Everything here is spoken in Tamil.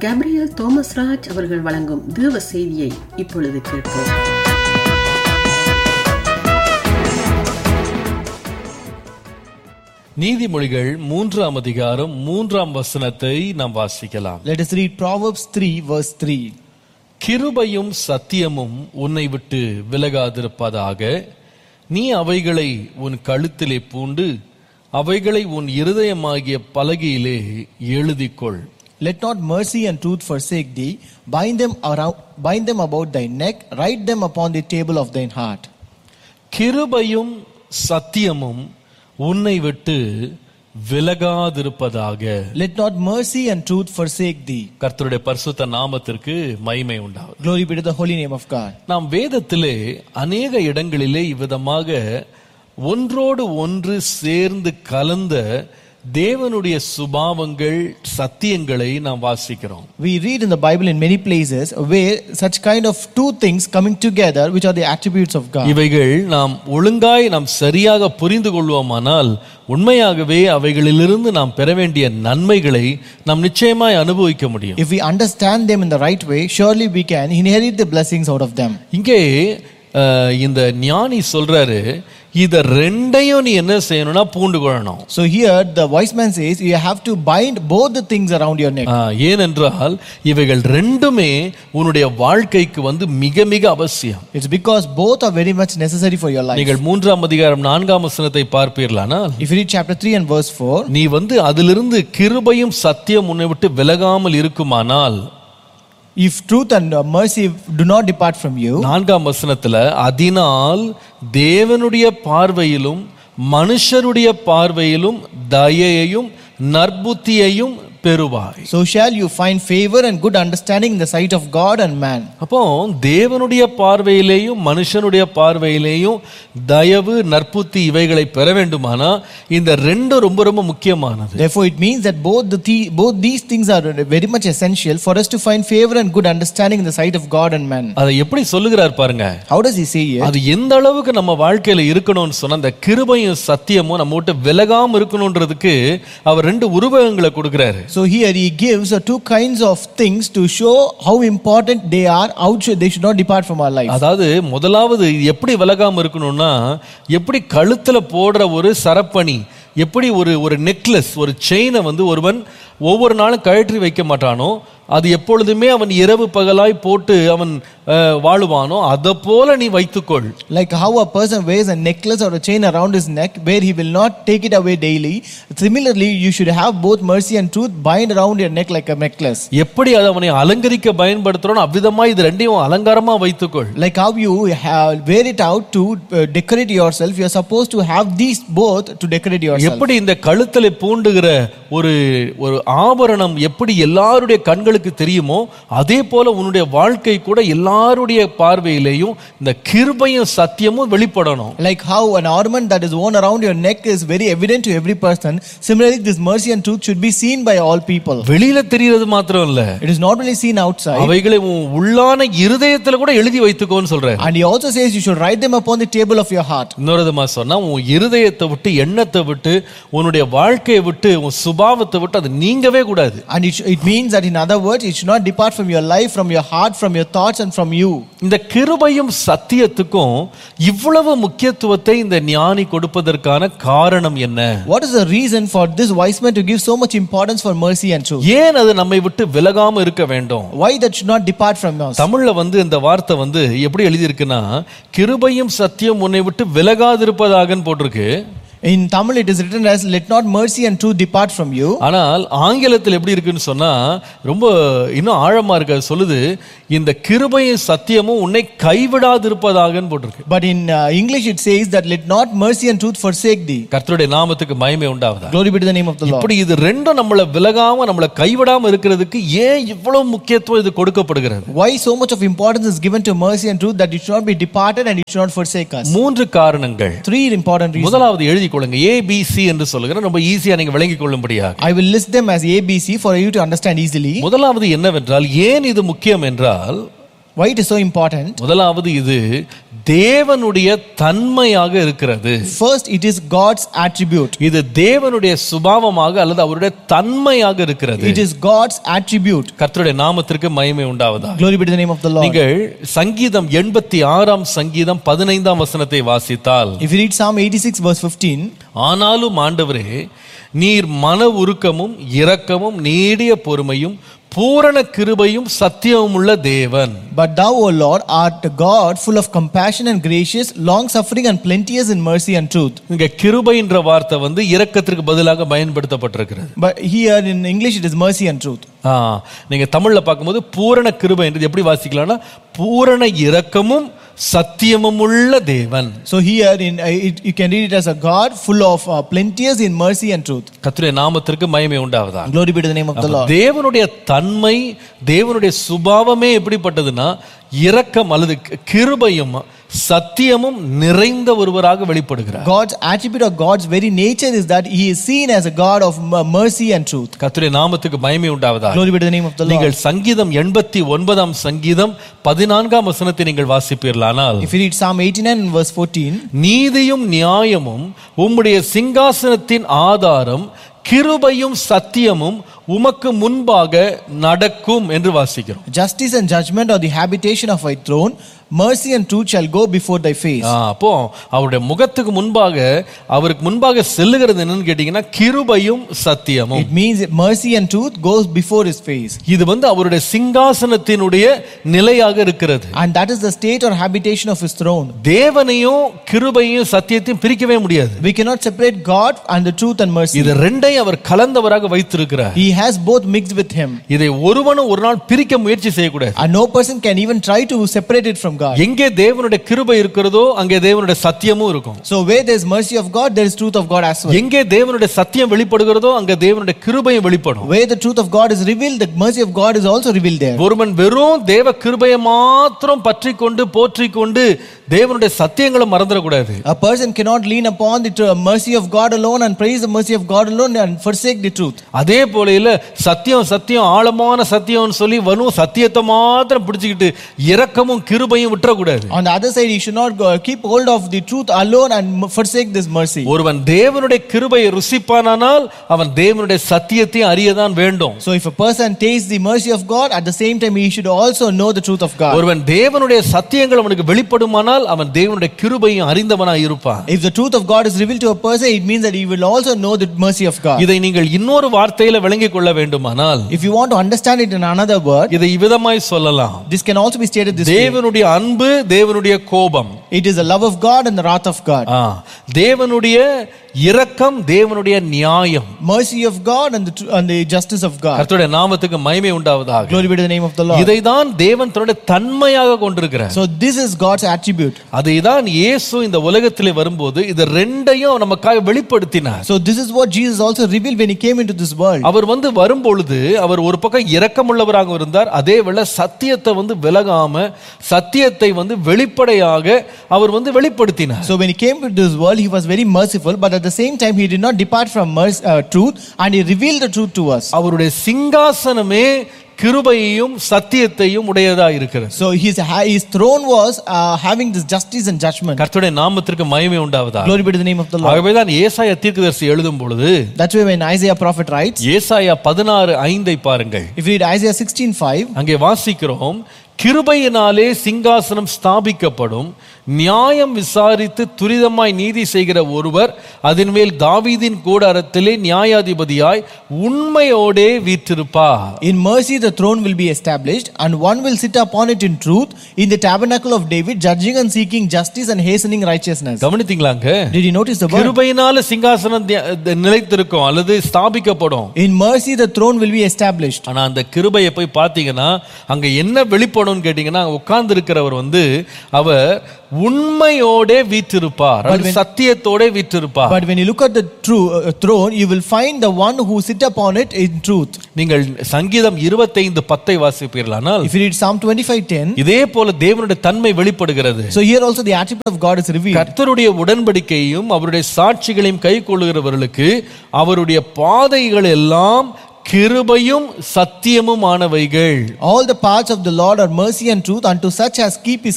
கேப்ரியல் தோமஸ் ராஜ் அவர்கள் வழங்கும் தேவ செய்தியை இப்பொழுது கேட்போம் நீதிமொழிகள் மூன்றாம் அதிகாரம் மூன்றாம் வசனத்தை நாம் வாசிக்கலாம் Let us read Proverbs 3, verse 3. கிருபையும் சத்தியமும் உன்னை விட்டு விலகாதிருப்பதாக நீ அவைகளை உன் கழுத்திலே பூண்டு அவைகளை உன் இருதயமாகிய பலகையிலே எழுதிக்கொள் Let not mercy and truth forsake thee. Bind them around, bind them about thy neck. Write them upon the table of thine heart. கிருபையும் சத்தியமும் உன்னை விட்டு விலகாதிருப்பதாக Let not mercy and truth forsake thee. கர்த்தருடைய பரிசுத்த நாமத்திற்கு மகிமை உண்டாவது Glory be to the holy name of God. நாம் வேதத்திலே அநேக இடங்களிலே இவ்விதமாக ஒன்றோடு ஒன்று சேர்ந்து கலந்த தேவனுடைய சுபாவங்கள் சத்தியங்களை நாம் வாசிக்கிறோம் We read in the Bible in many places where such kind of two things coming together, which are the attributes of God. இவைகள் நாம் ஒழுங்காய் நாம் சரியாக புரிந்து கொள்வோமானால் உண்மையாகவே அவைகளிலிருந்து நாம் பெற வேண்டிய நன்மைகளை நாம் நிச்சயமாய் அனுபவிக்க முடியும் If we understand them in the right way, surely we can inherit the blessings out of them. இங்கே அஹ், இந்த ஞானி சொல்றாரு இத ரெண்டையும் நீ என்ன செய்யணும்னா பூண்டு கொள்ளணும் So here the wise man says you have to bind both the things around your neck. ஆ, ஏனென்றால் இவைகள் ரெண்டுமே உன்னுடைய வாழ்க்கைக்கு வந்து மிக மிக அவசியம் It's because both are very much necessary for your life. நீங்கள் மூன்றாம் அதிகாரம் நான்காம் வசனத்தை பார்ப்பீர்களானால் If you read chapter 3 and verse 4, நீ வந்து அதிலிருந்து கிருபையும் சத்தியம் உன்னை விட்டு விலகாமல் இருக்குமானால் if truth and uh, mercy do not depart from you, நான்காம் வசனத்துல அதனால் தேவனுடைய பார்வையிலும் மனுஷருடைய பார்வையிலும் தயையையும் நற்புத்தியையும் பெறுவாய் so shall you find favor and good understanding in the sight of God and man. அப்போ தேவனுடைய பார்வையிலேயும் மனுஷனுடைய பார்வையிலேயும் தயவு நற்புத்தி இவைகளை பெற வேண்டுமானா இந்த ரெண்டும் ரொம்ப ரொம்ப முக்கியமானது Therefore, it means that both the thi- both these things are very much essential for us to find favor and good understanding in the sight of God and man. அதை எப்படி சொல்லுகிறார் பாருங்க How does he say here? அது எந்த அளவுக்கு நம்ம வாழ்க்கையில இருக்கணும்னு சொன்னா அந்த கிருபையும் சத்தியமும் நம்ம விட்டு விலகாம இருக்கணும்ன்றதுக்கு அவர் ரெண்டு உருவகங்களை கொடுக்கிறாரு So here he gives uh, two kinds of things to show how important they are, how should, they should not depart from our life. அதாவது முதலாவது இது எப்படி விலகாம இருக்கணும்னா எப்படி கழுத்துல போடுற ஒரு சரப்பணி எப்படி ஒரு ஒரு நெக்லஸ் ஒரு செயினை வந்து ஒருவன் ஒவ்வொரு நாளும் கழற்றி வைக்க மாட்டானோ அது எப்பொழுதுமே அவன் இரவு பகலாய் போட்டு அவன் அஹ், வாழுவானோ அதை போல நீ வைத்துக்கொள் Like how a person wears a necklace or a chain around his neck where he will not take it away daily. Similarly, you should have both mercy and truth bind around your neck like a necklace. எப்படி அதை அவனை அலங்கரிக்க பயன்படுத்துறோம் அவ்விதமா இது ரெண்டையும் அலங்காரமா வைத்துக்கொள் Like how you have, wear it out to uh, decorate yourself, you are supposed to have these both to decorate yourself. எப்படி இந்த கழுத்துல பூண்டுகிற ஒரு ஒரு ஆபரணம் எப்படி எல்லாருடைய கண்களுக்கு தெரியுமோ அதே போல உன்னுடைய வாழ்க்கை கூட எல்லாருடைய பார்வையிலேயும் இந்த கிருபையும் சத்தியமும் வெளிப்படணும் Like how an ornament that is worn around your neck is very evident to every person, similarly, this mercy and truth should be seen by all people. வெளியில தெரியறது மாத்திரம் இல்ல It is not only seen outside, அவைகளை உன் உள்ளான இருதயத்துல கூட எழுதி வைத்துக்கோன்னு சொல்றேன் and he also says you should write them upon the table of your heart. இன்னொரு விதமா சொன்னா உன் இருதயத்தை விட்டு எண்ணத்தை விட்டு உன்னுடைய வாழ்க்கையை விட்டு உன் சுபாவத்தை விட்டு அது நீங்கவே கூடாது And it, sh- it means that, in other words, it should not depart from your life, from your heart, from your thoughts, and from you. இந்த கிருபையும் சத்தியத்துக்கும் இவ்வளவு முக்கியத்துவத்தை இந்த ஞானி கொடுப்பதற்கான காரணம் என்ன What is the reason for this wise man to give so much importance for mercy and truth? ஏன் அது நம்மை விட்டு விலகாம இருக்க வேண்டும் Why that should not depart from us? தமிழ்ல வந்து இந்த வார்த்தை வந்து எப்படி எழுதியிருக்குன்னா கிருபையும் சத்தியம் உன்னை விட்டு விலகாதிருப்பதாகன்னு போட்டிருக்கு In Tamil, it is written as, Let not mercy and truth depart from you. ஆனால் ஆங்கிலத்தில் எப்படி இருக்குன்னு சொன்னா ரொம்ப இன்னும் ஆழமா இருக்கு அது சொல்லுது இந்த கிருபையும் சத்தியமும் உன்னை கைவிடாதிருப்பதாகன்னு போட்டிருக்கு But in uh, English, it says that, Let not mercy and truth forsake thee. கர்த்தருடைய நாமத்துக்கு மகிமை உண்டாவதா Glory be to the name of the Lord. இப்படி இது ரெண்டும் நம்மளை விலகாம நம்மளை கைவிடாம இருக்கிறதுக்கு ஏன் இவ்வளவு முக்கியத்துவம் இது கொடுக்கப்படுகிறது Why so much of importance is given to mercy and truth that it should not be departed and it should not forsake us? மூன்று காரணங்கள் Three important reasons. முதலாவது எழுதி கொள்ளுங்க ஏபிசி என்று சொல்லுகிறேன் ரொம்ப ஈஸியா நீங்க விளங்கிக் கொள்ளும்படியாக I will list them as ABC for you to understand easily. முதலாவது என்னவென்றால் ஏன் இது முக்கியம் என்றால் Why it is so important? முதலாவது இது தேவனுடைய தன்மையாக இருக்கிறது First, it is God's attribute. இது தேவனுடைய சுபாவமாக அல்லது அவருடைய தன்மையாக இருக்கிறது It is God's attribute. கர்த்தருடைய நாமத்திற்கு மகிமை உண்டாவதா Glory be to the name of the Lord. நீங்கள் சங்கீதம் எண்பத்தி ஆறாம் சங்கீதம் பதினைந்தாம் வசனத்தை வாசித்தால் If you read Psalm 86, verse 15, ஆனாலும் ஆண்டவரே நீர் மன உருக்கமும் இரக்கமும் நீடிய பொறுமையும் பூரண கிருபையும் சத்தியமும் உள்ள தேவன் But thou, O Lord, art a God full of compassion and gracious, long suffering and plenteous in mercy and truth. இங்க கிருபைன்ற வார்த்தை வந்து இரக்கத்திற்கு பதிலாக பயன்படுத்தப்பட்டிருக்கிறது But here in English it is mercy and truth. ஆ, நீங்க தமிழ்ல பார்க்கும்போது பூரண கிருபை என்றது எப்படி வாசிக்கலாம்னா பூரண இரக்கமும் சத்தியமும் உள்ள தேவன் So here in uh, it, you can read it as a God full of uh, plenteous in mercy and truth. கர்த்தருடைய நாமத்திற்கு மகிமை உண்டாவதா Glory be to the name of the Lord. தேவனுடைய தன்மை தேவனுடைய சுபாவமே எப்படிப்பட்டதுன்னா இரக்கம் அல்லது கிருபையும் சத்தியமும் நிறைந்த ஒருவராக வெளிப்படுகிறார் God's attribute or God's very nature is that He is seen as a God of m- mercy and truth. கர்த்தருடைய நாமத்துக்கு மகிமை உண்டாவதா Glory be to the name of the Lord. நீங்கள் சங்கீதம் எண்பத்தி ஒன்பதாம் சங்கீதம் பதினான்காம் வசனத்தை நீங்கள் வாசிப்பீர்களானால் If you read Psalm 89 and verse 14, நீதியும் நியாயமும் உம்முடைய சிங்காசனத்தின் ஆதாரம் கிருபையும் சத்தியமும் உமக்கு முன்பாக நடக்கும் என்று வாசிக்கிறோம் justice and judgment are the habitation of thy throne, mercy and truth shall go before thy face. ஆ, அப்போ அவருடைய முகத்துக்கு முன்பாக அவருக்கு முன்பாக செல்லுகிறது என்னன்னு கேட்டீங்கன்னா கிருபையும் சத்தியமும் It means that mercy and truth goes before his face. இது வந்து அவருடைய சிங்காசனத்தினுடைய நிலையாக இருக்கிறது And that is the state or habitation of his throne. தேவனையும் கிருபையும் சத்தியத்தையும் பிரிக்கவே முடியாது We cannot separate God and the truth and mercy. இது ரெண்டையும் அவர் கலந்தவராக வைத்திருக்கிறார் He has both mixed with him. இதை ஒருவனும் ஒரு நாள் பிரிக்க முயற்சி செய்யக்கூடாது And no person can even try to separate it from God. எங்கே தேவனுடைய கிருபை இருக்கிறதோ அங்கே தேவனுடைய சத்தியமும் இருக்கும் So where there is mercy of God, there is truth of God as well. எங்கே தேவனுடைய சத்தியம் வெளிப்படுகிறதோ அங்கே தேவனுடைய கிருபையும் வெளிப்படும் Where the truth of God is revealed, the mercy of God is also revealed there. ஒருவன் வெறும் தேவ கிருபையை மாத்திரம் பற்றி கொண்டு போற்றி கொண்டு தேவனுடைய சத்தியங்களை மறந்துடக்கூடாது A person cannot lean upon the tr- mercy of God alone and praise the mercy of God alone and forsake the truth. அதே போல இல்ல சத்தியம் சத்தியம் ஆழமான சத்தியம்னு சொல்லி வரும் சத்தியத்தை மாத்திரம் பிடிச்சுக்கிட்டு இரக்கமும் கிருபையும் விட்டுறக்கூடாது On the other side, he should not go, keep hold of the truth alone and m- forsake this mercy. ஒருவன் தேவனுடைய கிருபையை ருசிப்பானானால் அவன் தேவனுடைய சத்தியத்தையும் அறியதான் வேண்டும் So if a person tastes the mercy of God, at the same time he should also know the truth of God. ஒருவன் தேவனுடைய சத்தியங்கள் அவனுக்கு வெளிப்படுமானால் அவன் தேவனுடைய கிருபையும் அறிந்தவனாய் இருப்பான் If the truth of God is revealed to a person, it means that he will also know the mercy of God. இதை நீங்கள் இன்னொரு வார்த்தையில விளங்கிக் கொள்ள வேண்டுமானால் If you want to understand it in another word, இதை இவ்விதமாய் சொல்லலாம் this can also be stated this way. தேவனுடைய அன்பு தேவனுடைய கோபம் It is the love of God and the wrath of God. ஆ, தேவனுடைய இரக்கம் தேவனுடைய நியாயம் Mercy of God and the, tru- and the justice of God. கர்த்தருடைய நாமத்துக்கு மகிமை உண்டாவதாக Glory be to the name of the Lord. இதைதான் தேவன் தன்னுடைய தன்மையாக கொண்டிருக்கிறார் So this is God's attribute. அதைதான் இயேசு இந்த உலகத்திலே வரும்போது இது ரெண்டையும் நமக்காக வெளிப்படுத்தினார் So this is what Jesus also revealed when he came into this world. அவர் வந்து வரும்பொழுது அவர் ஒரு பக்கம் இரக்கமுள்ளவராக இருந்தார் அதே வேளை சத்தியத்தை வந்து விலகாம சத்தியத்தை வந்து வெளிப்படையாக அவர் வந்து வெளிப்படுத்தினார் So when he came into this world, he was very merciful, but at the same time, he did not depart from mercy, uh, truth, and he revealed the truth to us. அவருடைய சிங்காசனமே கிருபையையும் சத்தியத்தையும் உடையதா இருக்கிறது So his ha- his throne was uh, having this justice and judgment. கர்த்தருடைய நாமத்திற்கு மகிமை உண்டாவதா Glory be to the name of the Lord. ஆகவேதான் ஏசாயா தீர்க்கதரிசி எழுதும் பொழுது That's why when Isaiah prophet writes, ஏசாயா பதினாறு ஐந்தை பாருங்கள் if you read Isaiah 16:5, அங்கே வாசிக்கிறோம் கிருபையினாலே சிங்காசனம் ஸ்தாபிக்கப்படும் நியாயம் விசாரித்து துரிதமாய் நீதி செய்கிற ஒருவர் அதன் மேல் தாவீதின் கூடாரத்திலே நியாயாதிபதியாய் உண்மையோடே வீற்றிருப்பார் in mercy the throne will be established, and one will sit upon it in truth, in the tabernacle of David, judging and seeking justice and hastening righteousness. கவனித்தீங்களாங்க Did you notice the word? கிருபையினால சிங்காசனம் திய- நிலைத்திருக்கும் அல்லது ஸ்தாபிக்கப்படும் In mercy the throne will be established. ஆனா அந்த கிருபையை போய் பார்த்தீங்கன்னா அங்க என்ன வெளிப்படும்னு கேட்டீங்கன்னா உட்கார்ந்து இருக்கிறவர் வந்து அவர் உண்மையோடே வீற்றிருப்பார் அல்லது சத்தியத்தோட வீற்றிருப்பார் But when you look at the true uh, throne, you will find the one who sit upon it in truth. நீங்கள் சங்கீதம் இருபத்தைந்து பத்தை வாசிப்பீர்களானால் If you read Psalm 25:10, இதே போல தேவனுடைய தன்மை வெளிப்படுகிறது so here also the attribute of God is revealed. கர்த்தருடைய உடன்படிக்கையும் அவருடைய சாட்சிகளையும் கை கொள்ளுகிறவர்களுக்கு அவருடைய பாதைகள் எல்லாம் கிருபையும் சத்தியமுமானவைகள் All the paths of the Lord are mercy and truth unto such as keep his